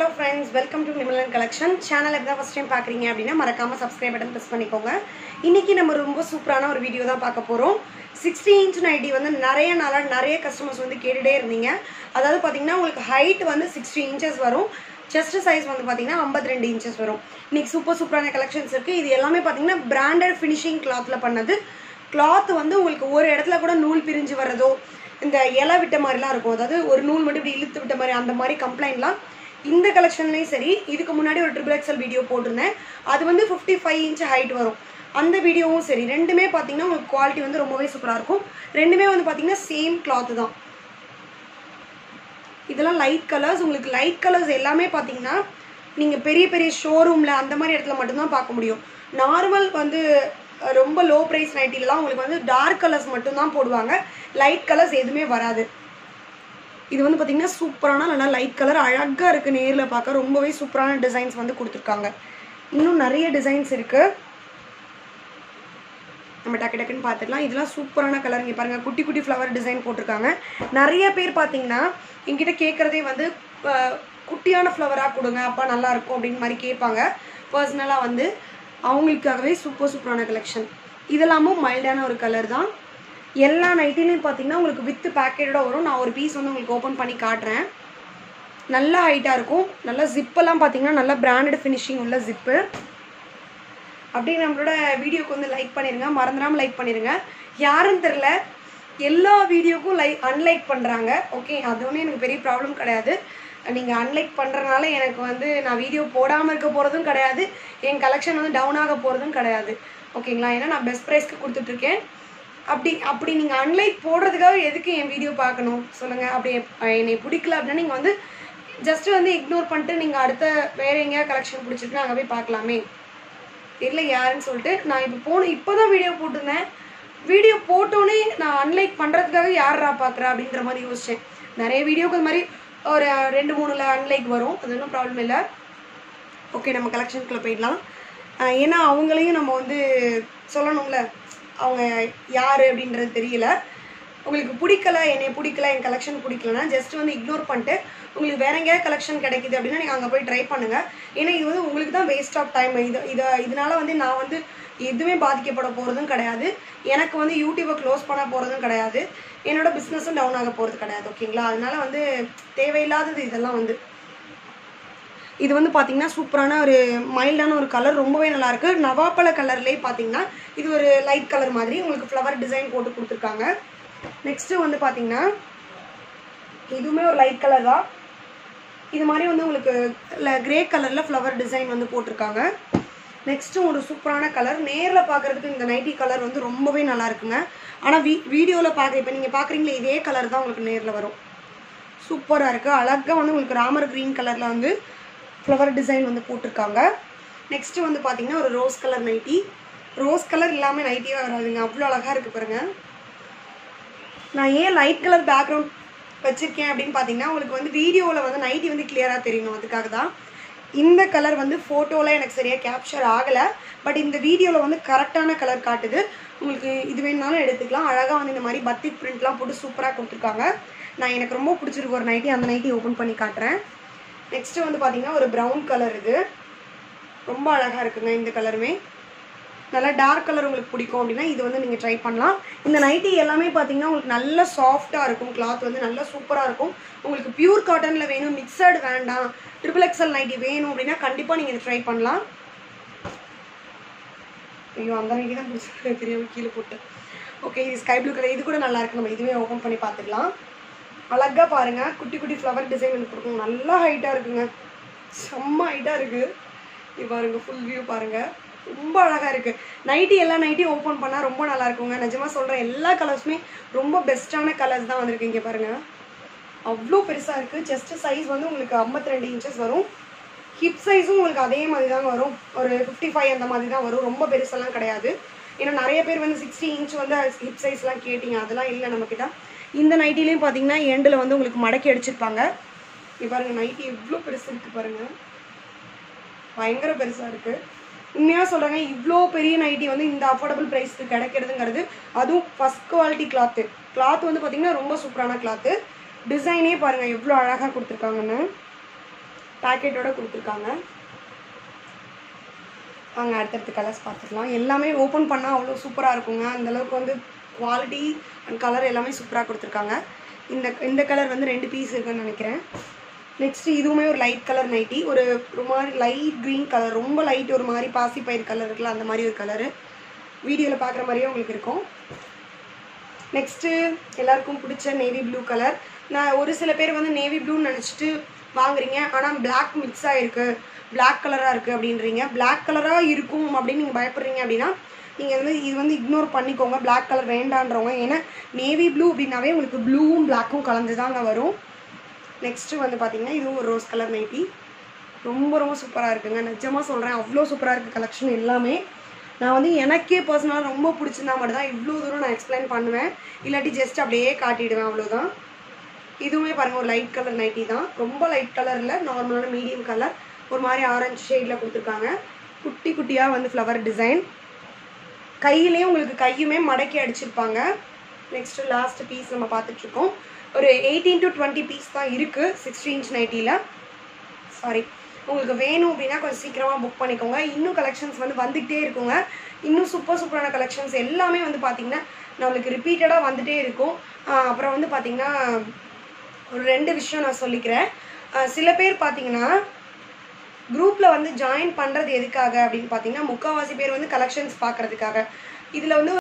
friends welcome to Nimalan collection channel எப்போ first time பார்க்குறீங்க அப்படின்னா மறக்காமல் சப்ஸ்கிரைப் பட்டன் ப்ரெஸ் பண்ணிக்கோங்க இன்றைக்கி நம்ம ரொம்ப சூப்பரான ஒரு வீடியோ தான் பார்க்க போகிறோம் சிக்ஸ்டி இன்ச் நைட்டி வந்து நிறைய நாளாக நிறைய கஸ்டமர்ஸ் வந்து கேட்டுகிட்டே இருந்தீங்க அதாவது பார்த்தீங்கன்னா உங்களுக்கு ஹைட் வந்து சிக்ஸ்டி இன்ச்சஸ் வரும் செஸ்ட் சைஸ் வந்து பார்த்தீங்கன்னா 52 ரெண்டு இன்ச்சஸ் வரும் இன்னைக்கு சூப்பர் சூப்பரான கலெக்ஷன்ஸ் இருக்குது இது எல்லாமே பார்த்தீங்கன்னா பிராண்டட் ஃபினிஷிங் கிளாத்தில் பண்ணது கிளாத் வந்து உங்களுக்கு ஒரு இடத்துல கூட நூல் பிரிஞ்சு வர்றதோ இந்த இலை விட்ட மாதிரிலாம் இருக்கும் அதாவது ஒரு நூல் மட்டும் இப்படி இழுத்து விட்ட மாதிரி அந்த மாதிரி கம்ப்ளைண்ட்லாம் இந்த கலெக்ஷன்லேயும் சரி இதுக்கு முன்னாடி ஒரு ட்ரிபிள் எக்ஸல் வீடியோ போட்டிருந்தேன் அது வந்து ஃபிஃப்டி ஃபைவ் இன்ச் ஹைட் வரும் அந்த வீடியோவும் சரி ரெண்டுமே பார்த்தீங்கன்னா உங்களுக்கு குவாலிட்டி வந்து ரொம்பவே சூப்பராக இருக்கும் ரெண்டுமே வந்து பார்த்தீங்கன்னா சேம் கிளாத் தான் இதெல்லாம் லைட் கலர்ஸ் உங்களுக்கு லைட் கலர்ஸ் எல்லாமே பார்த்தீங்கன்னா நீங்கள் பெரிய பெரிய ஷோரூமில் அந்த மாதிரி இடத்துல மட்டும்தான் பார்க்க முடியும் நார்மல் வந்து அஹ், ரொம்ப லோ ப்ரைஸ் நைட்டிலலாம் உங்களுக்கு வந்து டார்க் கலர்ஸ் மட்டும்தான் போடுவாங்க லைட் கலர்ஸ் எதுவுமே வராது இது வந்து பார்த்தீங்கன்னா சூப்பரான நல்லா லைட் கலர் அழகாக இருக்குது நேரில் பார்க்க ரொம்பவே சூப்பரான டிசைன்ஸ் வந்து கொடுத்துருக்காங்க இன்னும் நிறைய டிசைன்ஸ் இருக்குது நம்ம டக்கு டக்குன்னு பார்த்துடலாம் இதெல்லாம் சூப்பரான கலர் இங்கே பாருங்கள் குட்டி குட்டி ஃப்ளவர் டிசைன் போட்டிருக்காங்க நிறைய பேர் பார்த்தீங்கன்னா என்கிட்ட கேட்குறதே வந்து அஹ், குட்டியான ஃப்ளவராக கொடுங்க அப்பா நல்லா இருக்கும் அப்படின்னு மாதிரி கேட்பாங்க பர்சனலாக வந்து அவங்களுக்காகவே சூப்பர் சூப்பரான கலெக்ஷன் இதெல்லாமும் மைல்டான ஒரு கலர் தான் எல்லா நைட்டிலையும் பார்த்தீங்கன்னா உங்களுக்கு வித் பேக்கெட்டோட வரும் நான் ஒரு பீஸ் வந்து உங்களுக்கு ஓப்பன் பண்ணி காட்டுறேன் நல்ல ஹைட்டாக இருக்கும் நல்லா ஜிப்பெல்லாம் பார்த்தீங்கன்னா நல்லா பிராண்டட் ஃபினிஷிங் உள்ள ஜிப்பு அப்படியே நம்மளோட வீடியோக்கு வந்து லைக் பண்ணிடுங்க மறந்துடாமல் லைக் பண்ணிடுங்க யாருன்னு தெரில எல்லா வீடியோக்கும் லைக் அன்லைக் பண்ணுறாங்க ஓகே அது ஒன்றும் எனக்கு பெரிய ப்ராப்ளம் கிடையாது நீங்கள் அன்லைக் பண்ணுறனால எனக்கு வந்து நான் வீடியோ போடாமல் இருக்க போகிறதும் கிடையாது என் கலெக்ஷன் வந்து டவுன் ஆக போகிறதும் கிடையாது ஓகேங்களா ஏன்னா நான் பெஸ்ட் ப்ரைஸ்க்கு கொடுத்துட்ருக்கேன் அப்படி அப்படி நீங்கள் அன்லைக் போடுறதுக்காக எதுக்கு என் வீடியோ பார்க்கணும் சொல்லுங்கள் அப்படி எப்- என்னை பிடிக்கல அப்படின்னா நீங்கள் வந்து ஜஸ்ட் வந்து இக்னோர் பண்ணிட்டு நீங்கள் அடுத்த வேற எங்கேயாவது கலெக்ஷன் பிடிச்சிருக்கு அங்கே போய் பார்க்கலாமே தெரியல யாருன்னு சொல்லிட்டு நான் இப்போ போன இப்போ தான் வீடியோ போட்டிருந்தேன் வீடியோ போட்டோன்னே நான் அன்லைக் பண்ணுறதுக்காக யாரா பார்க்குறா அப்படின்ற மாதிரி யோசித்தேன் நிறைய வீடியோக்கு அது மாதிரி ஒரு ரெண்டு மூணுல அன்லைக் வரும் அது ஒன்றும் ப்ராப்ளம் இல்லை ஓகே நம்ம கலெக்ஷனுக்குள்ளே போயிடலாம் ஆஹ் ஏன்னா அவங்களையும் நம்ம வந்து சொல்லணும்ல அவங்க யார் அப்படின்றது தெரியல உங்களுக்கு பிடிக்கல என்னை பிடிக்கல என் கலெக்ஷன் பிடிக்கலனா ஜஸ்ட் வந்து இக்னோர் பண்ணிட்டு உங்களுக்கு வேற எங்கேயாவது கலெக்ஷன் கிடைக்குது அப்படின்னா நீங்கள் அங்கே போய் ட்ரை பண்ணுங்கள் ஏன்னா இது வந்து உங்களுக்கு தான் வேஸ்ட் ஆஃப் டைம் இது இதை இதனால வந்து நான் வந்து எதுவுமே பாதிக்கப்பட போகிறதும் கிடையாது எனக்கு வந்து யூடியூப்பை க்ளோஸ் பண்ண போகிறதும் கிடையாது என்னோட பிஸ்னஸும் டவுன் ஆக போகிறது கிடையாது ஓகேங்களா அதனால வந்து தேவையில்லாதது இதெல்லாம் வந்து இது வந்து பார்த்தீங்கன்னா சூப்பரான ஒரு மைல்டான ஒரு கலர் ரொம்பவே நல்லா இருக்கு நவாப்பழ கலர்லேயே பார்த்தீங்கன்னா இது ஒரு லைட் கலர் மாதிரி உங்களுக்கு ஃப்ளவர் டிசைன் போட்டு கொடுத்துருக்காங்க நெக்ஸ்ட்டு வந்து பார்த்தீங்கன்னா இதுவுமே ஒரு லைட் கலர் தான் இது மாதிரி வந்து உங்களுக்கு கிரே கலரில் ஃப்ளவர் டிசைன் வந்து போட்டிருக்காங்க நெக்ஸ்ட்டு ஒரு சூப்பரான கலர் நேரில் பார்க்குறதுக்கு இந்த நைட்டி கலர் வந்து ரொம்பவே நல்லா இருக்குங்க ஆனால் வீ வீடியோவில் பார்க்க இப்போ நீங்கள் பார்க்குறீங்களே இதே கலர் தான் உங்களுக்கு நேரில் வரும் சூப்பராக இருக்குது அழகாக வந்து உங்களுக்கு ராமர் க்ரீன் கலரில் வந்து ஃப்ளவர் டிசைன் வந்து போட்டிருக்காங்க நெக்ஸ்ட்டு வந்து பார்த்தீங்கன்னா ஒரு rose colour nighty rose colour இல்லாமல் நைட்டியே வராதுங்க அவ்வளோ அழகாக இருக்குது பாருங்கள் நான் ஏன் லைட் கலர் பேக்ரவுண்ட் வச்சுருக்கேன் அப்படின்னு பார்த்தீங்கன்னா உங்களுக்கு வந்து வீடியோவில் வந்து நைட்டி வந்து கிளியராக தெரியணும் அதுக்காக தான் இந்த கலர் வந்து ஃபோட்டோவில் எனக்கு சரியாக கேப்சர் ஆகலை பட் இந்த வீடியோவில் வந்து கரெக்டான கலர் காட்டுது உங்களுக்கு இது வேணுனாலும் எடுத்துக்கலாம் அழகாக வந்து இந்த மாதிரி பத்திக் பிரிண்ட்லாம் போட்டு சூப்பராக கொடுத்துருக்காங்க நான் எனக்கு ரொம்ப பிடிச்சிருக்கு ஒரு நைட்டி அந்த நைட்டி ஓப்பன் பண்ணி காட்டுறேன் நெக்ஸ்ட்டு வந்து பார்த்தீங்கன்னா ஒரு ப்ரௌன் கலர் இது ரொம்ப அழகாக இருக்குங்க இந்த கலருமே நல்லா டார்க் கலர் உங்களுக்கு பிடிக்கும் அப்படின்னா இது வந்து நீங்கள் ட்ரை பண்ணலாம் இந்த நைட்டி எல்லாமே பார்த்தீங்கன்னா உங்களுக்கு நல்ல சாஃப்டாக இருக்கும் கிளாத் வந்து நல்லா சூப்பராக இருக்கும் உங்களுக்கு பியூர் காட்டனில் வேணும் மிக்சடு வேண்டாம் ட்ரிபிள் எக்ஸல் நைட்டி வேணும் அப்படின்னா கண்டிப்பாக நீங்கள் இதை ட்ரை பண்ணலாம் ஐயோ அந்த நைட்டி தான் பிடிச்சிருக்கு தெரியாம கீழே போட்டு ஓகே இது ஸ்கை ப்ளூ கலர் இது கூட நல்லா இருக்கு நம்ம இதுவே ஓப்பன் பண்ணி பார்த்துக்கலாம் அழகாக பாருங்க குட்டி குட்டி ஃப்ளவர் டிசைன் எனக்கு கொடுக்கும் நல்லா ஹைட்டாக இருக்குங்க செம்ம ஹைட்டாக இருக்குது இது பாருங்க ஃபுல் வியூ பாருங்க ரொம்ப அழகாக இருக்குது நைட்டி எல்லா நைட்டியும் ஓப்பன் பண்ணால் ரொம்ப நல்லா இருக்குங்க நிஜமாக சொல்கிறேன் எல்லா கலர்ஸுமே ரொம்ப பெஸ்ட்டான கலர்ஸ் தான் வந்திருக்கு இங்கே பாருங்க அவ்வளோ பெருசாக இருக்குது செஸ்ட் சைஸ் வந்து உங்களுக்கு 52 ரெண்டு இன்ச்சஸ் வரும் ஹிப் சைஸும் உங்களுக்கு அதே மாதிரி தாங்க வரும் ஒரு ஃபிஃப்டி ஃபைவ் அந்த மாதிரி தான் வரும் ரொம்ப பெருசெல்லாம் கிடையாது ஏன்னா நிறைய பேர் வந்து சிக்ஸ்டி இன்ச் வந்து ஹிப் சைஸ்லாம் கேட்டிங்க அதெல்லாம் இல்லை நம்மக்கிட்ட இந்த நைட்டிலையும் பார்த்தீங்கன்னா எண்டில் வந்து உங்களுக்கு மடக்கி அடிச்சிருப்பாங்க இங்க பாருங்க நைட்டி எவ்வளோ பெருசு இருக்குது பாருங்க பயங்கர பெருசாக இருக்குது உண்மையாக சொல்கிறேங்க இவ்வளோ பெரிய நைட்டி வந்து இந்த அஃபோர்டபுள் ப்ரைஸ்க்கு கிடைக்கிறதுங்கிறது அதுவும் ஃபஸ்ட் குவாலிட்டி கிளாத்து கிளாத் வந்து பார்த்தீங்கன்னா ரொம்ப சூப்பரான கிளாத்து டிசைனே பாருங்கள் எவ்வளோ அழகாக கொடுத்துருக்காங்கன்னு பேக்கெட்டோட கொடுத்துருக்காங்க வாங்க அடுத்தடுத்த கலர்ஸ் பார்த்துக்கலாம் எல்லாமே ஓப்பன் பண்ணால் அவ்வளோ சூப்பராக இருக்குங்க அந்த அளவுக்கு வந்து குவாலிட்டி அண்ட் கலர் எல்லாமே சூப்பராக கொடுத்துருக்காங்க இந்த இந்த கலர் வந்து ரெண்டு பீஸ் இருக்குன்னு நினைக்கிறேன் நெக்ஸ்ட்டு இதுவுமே ஒரு லைட் கலர் நைட்டி ஒரு ஒரு மாதிரி லைட் க்ரீன் கலர் ரொம்ப லைட் ஒரு மாதிரி பாசி பயிர் கலர் இருக்குல்ல அந்த மாதிரி ஒரு கலரு வீடியோவில் பார்க்குற மாதிரியே உங்களுக்கு இருக்கும் நெக்ஸ்ட்டு எல்லாருக்கும் பிடிச்ச நேவி ப்ளூ கலர் நான் ஒரு சில பேர் வந்து நேவி ப்ளூன்னு நினச்சிட்டு வாங்குறீங்க ஆனால் Black மிக்ஸ் ஆகிருக்கு Black கலராக இருக்குது அப்படின்றீங்க Black கலராக இருக்கும் அப்படின்னு நீங்கள் பயப்படுறீங்க அப்படின்னா நீங்கள் வந்து இது வந்து இக்னோர் பண்ணிக்கோங்க Black கலர் வேண்டான்றவங்க ஏன்னா நேவி ப்ளூ அப்படின்னாவே உங்களுக்கு ப்ளூவும் பிளாக்கும் கலந்து தாங்க வரும் நெக்ஸ்ட்டு வந்து பார்த்தீங்கன்னா இதுவும் ஒரு ரோஸ் கலர் நைட்டி ரொம்ப ரொம்ப சூப்பராக இருக்குங்க நிஜமாக சொல்கிறேன் அவ்வளோ சூப்பராக இருக்குது கலெக்ஷன் எல்லாமே நான் வந்து எனக்கே பர்சனலாக ரொம்ப பிடிச்சிருந்தா மட்டும் தான் இவ்வளோ தூரம் நான் எக்ஸ்பிளைன் பண்ணுவேன் இல்லாட்டி ஜஸ்ட் அப்படியே காட்டிடுவேன் அவ்வளோதான் இதுவுமே பாருங்கள் ஒரு லைட் கலர் நைட்டி தான் ரொம்ப லைட் கலர் இல்லை நார்மலான மீடியம் கலர் ஒரு மாதிரி ஆரஞ்சு ஷேடில் கொடுத்துருக்காங்க குட்டி குட்டியாக வந்து ஃப்ளவர் டிசைன் கையிலையும் உங்களுக்கு கையுமே மடக்கி அடிச்சிருப்பாங்க நெக்ஸ்ட்டு லாஸ்ட் பீஸ் நம்ம பார்த்துட்ருக்கோம் ஒரு எயிட்டீன் டு டுவெண்ட்டி பீஸ் தான் இருக்குது சிக்ஸ்டி இன்ச் நைட்டியில் சாரி உங்களுக்கு வேணும் அப்படின்னா கொஞ்சம் சீக்கிரமாக புக் பண்ணிக்கோங்க இன்னும் கலெக்ஷன்ஸ் வந்து வந்துகிட்டே இருக்குங்க இன்னும் சூப்பர் சூப்பரான கலெக்ஷன்ஸ் எல்லாமே வந்து பார்த்திங்கன்னா நம்மளுக்கு ரிப்பீட்டடாக வந்துகிட்டே இருக்கும் ஆஹ் அப்புறம் வந்து பார்த்திங்கன்னா ஒரு ரெண்டு விஷயம் நான் சொல்லிக்கிறேன் ஆஹ் சில பேர் பார்த்தீங்கன்னா குரூப்பில் வந்து ஜாயின் பண்ணுறது எதுக்காக அப்படின்னு பார்த்தீங்கன்னா முக்கால்வாசி பேர் வந்து கலெக்ஷன்ஸ் பார்க்குறதுக்காக இதில் வந்து